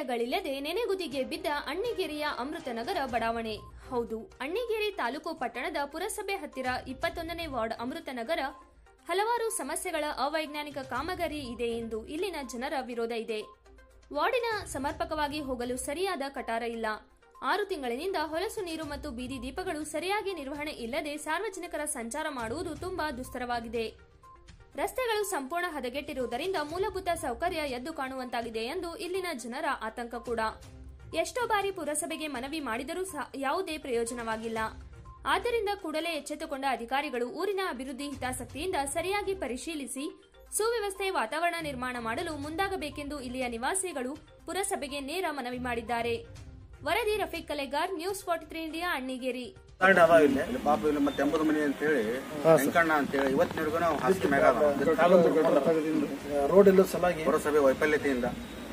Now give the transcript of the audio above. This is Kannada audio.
ಸೌಕರ್ಯಗಳಿಲ್ಲದೆ ನೆನೆಗುದಿಗೆ ಬಿದ್ದ ಅಣ್ಣಿಗೇರಿಯ ಅಮೃತನಗರ ಬಡಾವಣೆ ಹೌದು ಅಣ್ಣಿಗೇರಿ ತಾಲೂಕು ಪಟ್ಟಣದ ಪುರಸಭೆ ಹತ್ತಿರ ಇಪ್ಪತ್ತೊಂದನೇ ವಾರ್ಡ್ ಅಮೃತನಗರ ಹಲವಾರು ಸಮಸ್ಯೆಗಳ ಅವೈಜ್ಞಾನಿಕ ಕಾಮಗಾರಿ ಇದೆ ಎಂದು ಇಲ್ಲಿನ ಜನರ ವಿರೋಧ ಇದೆ ವಾರ್ಡಿನ ಸಮರ್ಪಕವಾಗಿ ಹೋಗಲು ಸರಿಯಾದ ಕಟಾರ ಇಲ್ಲ ಆರು ತಿಂಗಳಿನಿಂದ ಹೊಲಸು ನೀರು ಮತ್ತು ಬೀದಿ ದೀಪಗಳು ಸರಿಯಾಗಿ ನಿರ್ವಹಣೆ ಇಲ್ಲದೆ ಸಾರ್ವಜನಿಕರ ಸಂಚಾರ ಮಾಡುವುದು ತುಂಬಾ ದುಸ್ತರವಾಗಿದೆ ರಸ್ತೆಗಳು ಸಂಪೂರ್ಣ ಹದಗೆಟ್ಟಿರುವುದರಿಂದ ಮೂಲಭೂತ ಸೌಕರ್ಯ ಎದ್ದು ಕಾಣುವಂತಾಗಿದೆ ಎಂದು ಇಲ್ಲಿನ ಜನರ ಆತಂಕ ಕೂಡ ಎಷ್ಟೋ ಬಾರಿ ಪುರಸಭೆಗೆ ಮನವಿ ಮಾಡಿದರೂ ಸಹ ಯಾವುದೇ ಪ್ರಯೋಜನವಾಗಿಲ್ಲ ಆದ್ದರಿಂದ ಕೂಡಲೇ ಎಚ್ಚೆತ್ತುಕೊಂಡ ಅಧಿಕಾರಿಗಳು ಊರಿನ ಅಭಿವೃದ್ಧಿ ಹಿತಾಸಕ್ತಿಯಿಂದ ಸರಿಯಾಗಿ ಪರಿಶೀಲಿಸಿ ಸುವ್ಯವಸ್ಥೆ ವಾತಾವರಣ ನಿರ್ಮಾಣ ಮಾಡಲು ಮುಂದಾಗಬೇಕೆಂದು ಇಲ್ಲಿಯ ನಿವಾಸಿಗಳು ಪುರಸಭೆಗೆ ನೇರ ಮನವಿ ಮಾಡಿದ್ದಾರೆ ವರದಿ Rafiq Kalegar news forty three India Annigeri card ಅದಾವ ಇಲ್ಲಿ ಇಲ್ಲಿ ಪಾಪ ಇಲ್ಲಿ ಮತ್ತೆ ಎಂಬುದು ಮನಿ ಅಂತ ಹೇಳಿ ವೆಂಕಣ್ಣ ಅಂತ ಹೇಳಿ ಇವತ್ತಿನವರೆಗೂ ನಾವು ಹಾಸಿಗೆ ಮ್ಯಾಗ ಅದಾವ. ರೋಡ್ ಇಲ್ಲ ಸಲಾಗಿ ಪುರಸಭೆ ವೈಫಲ್ಯತೆಯಿಂದ